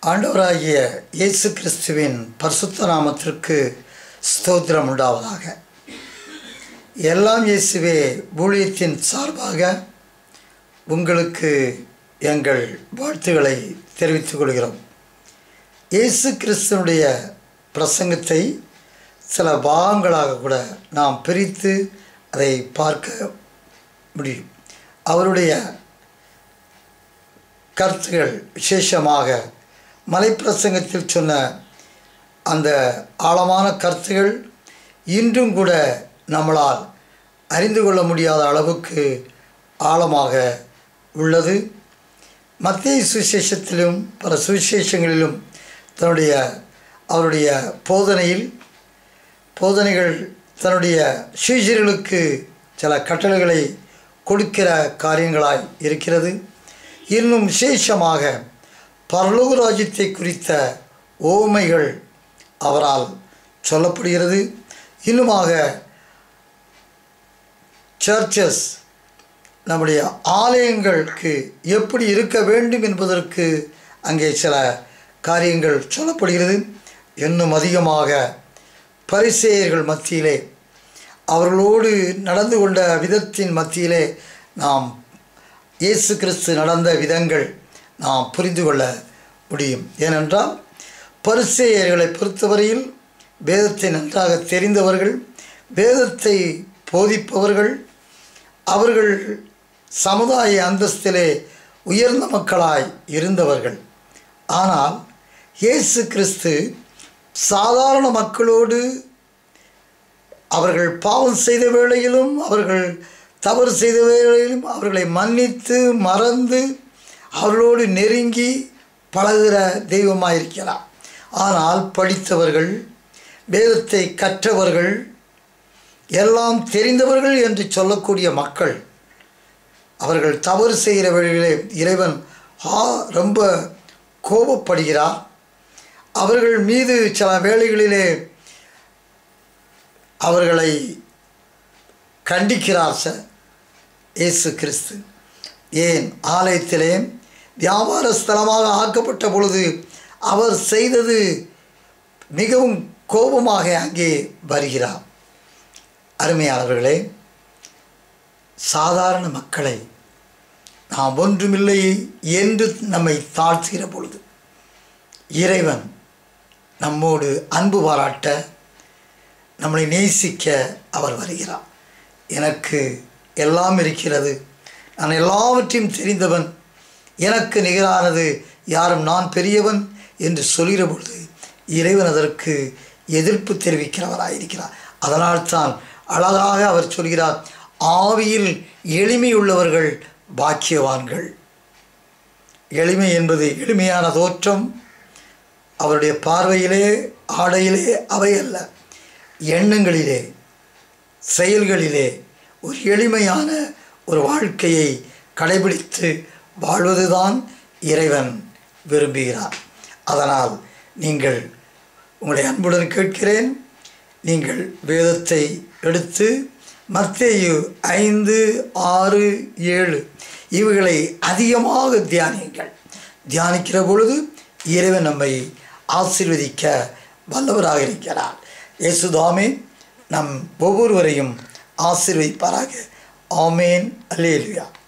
ஆண்டவராகிய இயேசு கிறிஸ்துவின் பரிசுத்த நாமத்திற்கு ஸ்தோத்திரம் உண்டாவதாக எல்லாம் இயேசுவே ஊழியத்தின் சார்பாக உங்களுக்கு எங்கள் வாழ்த்துக்களை தெரிவித்துக் கொள்கிறோம் இயேசு கிறிஸ்துவனுடைய பிரசங்கத்தை சில பாகங்களாக கூட நாம் பிரித்து அதை பார்க்க முடியும் அவருடைய கருத்துகள் விசேஷமாக மலைப்பிரசங்கத்தில் சொன்ன அந்த ஆழமான கருத்துகள் இன்றும் கூட நம்மளால் அறிந்து கொள்ள முடியாத அளவுக்கு ஆழமாக உள்ளது மத்திய சுவிசேஷத்திலும் பல சுவிசேஷங்களிலும் தன்னுடைய அவருடைய போதனையில் போதனைகள் தன்னுடைய சீஷர்களுக்கு சில கட்டளைகளை கொடுக்கிற காரியங்களாய் இருக்கிறது இன்னும் விசேஷமாக பரலோக ராஜ்யத்தை குறித்த ஓமைகள் அவரால் சொல்லப்படுகிறது இன்னுமாக சர்ச்சஸ் நம்முடைய ஆலயங்களுக்கு எப்படி இருக்க வேண்டும் என்பதற்கு அங்கே சில காரியங்கள் சொல்லப்படுகிறது இன்னும் அதிகமாக பரிசேயர்கள் மத்தியிலே அவர்களோடு நடந்து கொண்ட விதத்தின் மத்தியிலே நாம் இயேசு கிறிஸ்து நடந்த விதங்கள் நாம் புரிந்து கொள்ள முடியும் ஏனென்றால் பரிசேயர்களை பொறுத்தவரையில் வேதத்தை நன்றாக தெரிந்தவர்கள் வேதத்தை போதிப்பவர்கள் அவர்கள் சமுதாய அந்தஸ்திலே உயர்ந்த மக்களாய் இருந்தவர்கள் ஆனால் இயேசு கிறிஸ்து சாதாரண மக்களோடு அவர்கள் பாவம் செய்த வேளையிலும் அவர்கள் தவறு செய்த வேளையிலும் அவர்களை மன்னித்து மறந்து அவர்களோடு நெருங்கி பழகுகிற தெய்வமாக இருக்கிறார் ஆனால் படித்தவர்கள் வேதத்தை கற்றவர்கள் எல்லாம் தெரிந்தவர்கள் என்று சொல்லக்கூடிய மக்கள் அவர்கள் தவறு செய்கிற வழியிலே இறைவன் ஆ ரொம்ப கோபப்படுகிறார் அவர்கள் மீது சில வேளைகளிலே அவர்களை கண்டிக்கிறார் சார் இயேசு கிறிஸ்து ஏன் ஆலயத்திலே வியாபார ஸ்தலமாக ஆக்கப்பட்ட பொழுது அவர் செய்தது மிகவும் கோபமாக அங்கே வருகிறார் அருமையானவர்களே சாதாரண மக்களை நாம் ஒன்றுமில்லை என்று நம்மை தாழ்த்துகிற பொழுது இறைவன் நம்மோடு அன்பு பாராட்ட நம்மளை நேசிக்க அவர் வருகிறார் எனக்கு எல்லாம் இருக்கிறது நான் எல்லாவற்றையும் தெரிந்தவன் எனக்கு நிகரானது யாரும் நான் பெரியவன் என்று சொல்கிற பொழுது இறைவன் அதற்கு எதிர்ப்பு தெரிவிக்கிறவராயிருக்கிறார் அதனால்தான் அழகாக அவர் சொல்கிறார் ஆவியில் எளிமையுள்ளவர்கள் பாக்கியவான்கள் எளிமை என்பது எளிமையான தோற்றம் அவருடைய பார்வையிலே ஆடையிலே அவை அல்ல எண்ணங்களிலே செயல்களிலே ஒரு எளிமையான ஒரு வாழ்க்கையை கடைபிடித்து வாழ்வதுதான் இறைவன் விரும்புகிறார் அதனால் நீங்கள் உங்களை அன்புடன் கேட்கிறேன் நீங்கள் வேதத்தை எடுத்து மத்தேயு ஐந்து ஆறு ஏழு இவைகளை அதிகமாக தியானியுங்கள் தியானிக்கிற பொழுது இறைவன் நம்மை ஆசீர்வதிக்க வல்லவராக இருக்கிறார் இயேசுதாமே நம் ஒவ்வொருவரையும் ஆசீர்வதிப்பாராக ஆமேன் அல்லேலுயா